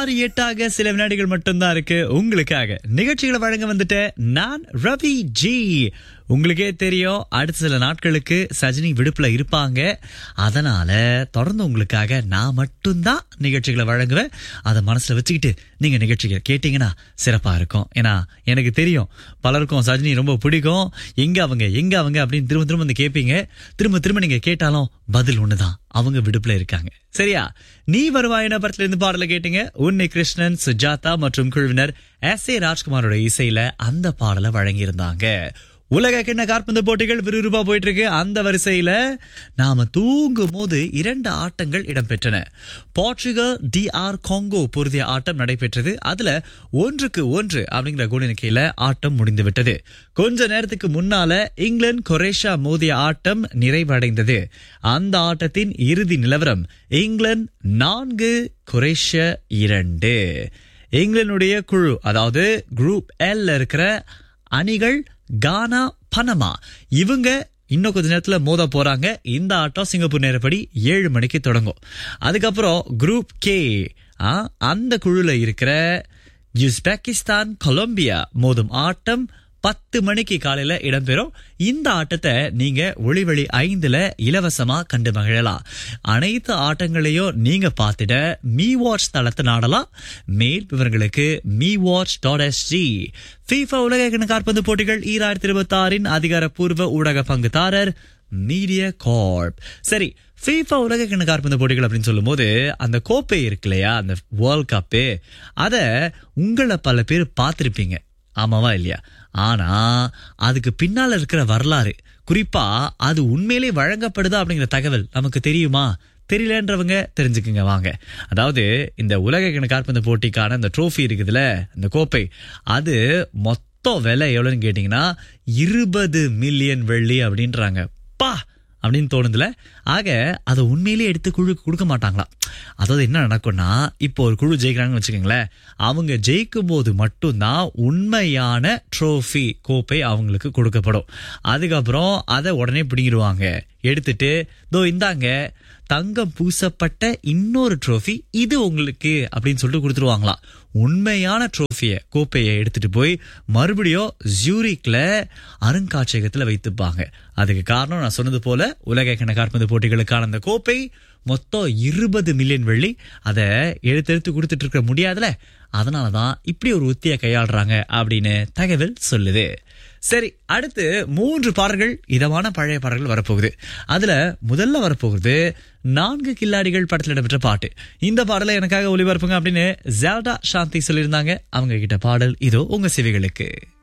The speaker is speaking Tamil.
ஆறு எட்டாக சில வினாடிகள் மட்டும்தான் இருக்கு உங்களுக்காக நிகழ்ச்சிகளை வழங்க வந்துட்டேன் நான் ரவி ஜி உங்களுக்கே தெரியும் அடுத்த சில நாட்களுக்கு சஜினி விடுப்புல இருப்பாங்க அதனால தொடர்ந்து உங்களுக்காக நான் மட்டும்தான் நிகழ்ச்சிகளை வழங்குவேன் அதை மனசுல வச்சுக்கிட்டு நீங்க நிகழ்ச்சிகள் கேட்டீங்கன்னா சிறப்பா இருக்கும் ஏன்னா எனக்கு தெரியும் பலருக்கும் சஜினி ரொம்ப பிடிக்கும் எங்க அவங்க எங்க அவங்க அப்படின்னு திரும்ப திரும்ப வந்து கேட்பீங்க திரும்ப திரும்ப நீங்க கேட்டாலும் பதில் ஒண்ணுதான் அவங்க விடுப்புல இருக்காங்க சரியா நீ வருவாயின படத்துல இருந்து பாடல கேட்டீங்க உன்னை கிருஷ்ணன் சுஜாதா மற்றும் குழுவினர் எஸ் ஏ ராஜ்குமாரோட இசையில அந்த பாடலை வழங்கியிருந்தாங்க உலக கிண்ண காற்பந்து போட்டிகள் விறுவிறுப்பா போயிட்டு இருக்கு அந்த வரிசையில நாம தூங்கும் போது இரண்டு ஆட்டங்கள் இடம்பெற்றன போர்ச்சுகல் டி ஆர் காங்கோ பொருதிய ஆட்டம் நடைபெற்றது அதுல ஒன்றுக்கு ஒன்று அப்படிங்கிற கோல் எண்ணிக்கையில ஆட்டம் முடிந்து விட்டது கொஞ்ச நேரத்துக்கு முன்னால இங்கிலாந்து கொரேஷியா மோதிய ஆட்டம் நிறைவடைந்தது அந்த ஆட்டத்தின் இறுதி நிலவரம் இங்கிலாந்து நான்கு கொரேஷியா இரண்டு இங்கிலாந்துடைய குழு அதாவது குரூப் எல் இருக்கிற அணிகள் கானா பனமா இவங்க இன்னும் கொஞ்ச நேரத்துல மோத போறாங்க இந்த ஆட்டம் சிங்கப்பூர் நேரப்படி ஏழு மணிக்கு தொடங்கும் அதுக்கப்புறம் குரூப் கே அந்த குழுல இருக்கிற உஸ்பெகிஸ்தான் கொலம்பியா மோதும் ஆட்டம் பத்து மணிக்கு காலையில இடம்பெறும் இந்த ஆட்டத்தை நீங்க ஒளிவெளி ஐந்துல இலவசமா கண்டு மகிழலாம் அனைத்து ஆட்டங்களையும் நீங்க பார்த்துட மீ வாட்ச் தளத்தை நாடலாம் மேல் விவரங்களுக்கு me watch dot SG FIFA உலக கிண காற்பந்து போட்டிகள் ஈராயிரத்தி இருபத்தி ஆறின் அதிகாரப்பூர்வ ஊடக பங்குதாரர் மீடியா கார்ப் சரி ஃபீஃபா உலக கிண காற்பந்து போட்டிகள் அப்படின்னு சொல்லும்போது அந்த கோப்பை இருக்கு இல்லையா அந்த வேர்ல்ட் கப்பு அதை உங்களை பல பேர் பார்த்துருப்பீங்க ஆமாவா இல்லையா ஆனா அதுக்கு பின்னால இருக்கிற வரலாறு குறிப்பா அது உண்மையிலே வழங்கப்படுதா அப்படிங்கிற தகவல் நமக்கு தெரியுமா தெரியலன்றவங்க தெரிஞ்சுக்குங்க வாங்க அதாவது இந்த உலக கிண காற்பந்து போட்டிக்கான இந்த ட்ரோஃபி இருக்குதுல்ல இந்த கோப்பை அது மொத்த விலை எவ்வளவுன்னு கேட்டீங்கன்னா இருபது மில்லியன் வெள்ளி அப்படின்றாங்க பா அப்படின்னு தோணுதுல ஆக அதை உண்மையிலேயே எடுத்து குழுக்கு கொடுக்க மாட்டாங்களாம் அதாவது என்ன நடக்கும்னா இப்போ ஒரு குழு ஜெயிக்கிறாங்கன்னு வச்சுக்கோங்களேன் அவங்க ஜெயிக்கும் போது மட்டும்தான் உண்மையான ட்ரோஃபி கோப்பை அவங்களுக்கு கொடுக்கப்படும் அதுக்கப்புறம் அதை உடனே பிடிங்கிடுவாங்க எடுத்துட்டு தோ இந்தாங்க தங்கம் பூசப்பட்ட இன்னொரு ட்ரோஃபி இது உங்களுக்கு அப்படின்னு சொல்லிட்டு கொடுத்துருவாங்களாம் உண்மையான ட்ரோஃபியை கோப்பையை எடுத்துட்டு போய் மறுபடியும் ஜூரிக்ல அருங்காட்சியகத்துல வைத்துப்பாங்க அதுக்கு காரணம் நான் சொன்னது போல உலக கிண காற்பந்து போட்டிகளுக்கான அந்த கோப்பை மொத்தம் இருபது மில்லியன் வெள்ளி அதை எடுத்து எடுத்து கொடுத்துட்டு இருக்க முடியாதுல அதனாலதான் இப்படி ஒரு உத்தியை கையாளுறாங்க அப்படின்னு தகவல் சொல்லுது சரி அடுத்து மூன்று பாடல்கள் இதமான பழைய பாடல்கள் வரப்போகுது அதுல முதல்ல வரப்போகுது நான்கு கில்லாடிகள் படத்தில் இடம்பெற்ற பாட்டு இந்த பாடலை எனக்காக ஒளிபரப்புங்க அப்படின்னு ஜேல்டா சாந்தி சொல்லியிருந்தாங்க அவங்க கிட்ட பாடல் இதோ உங்க செவிகளுக்கு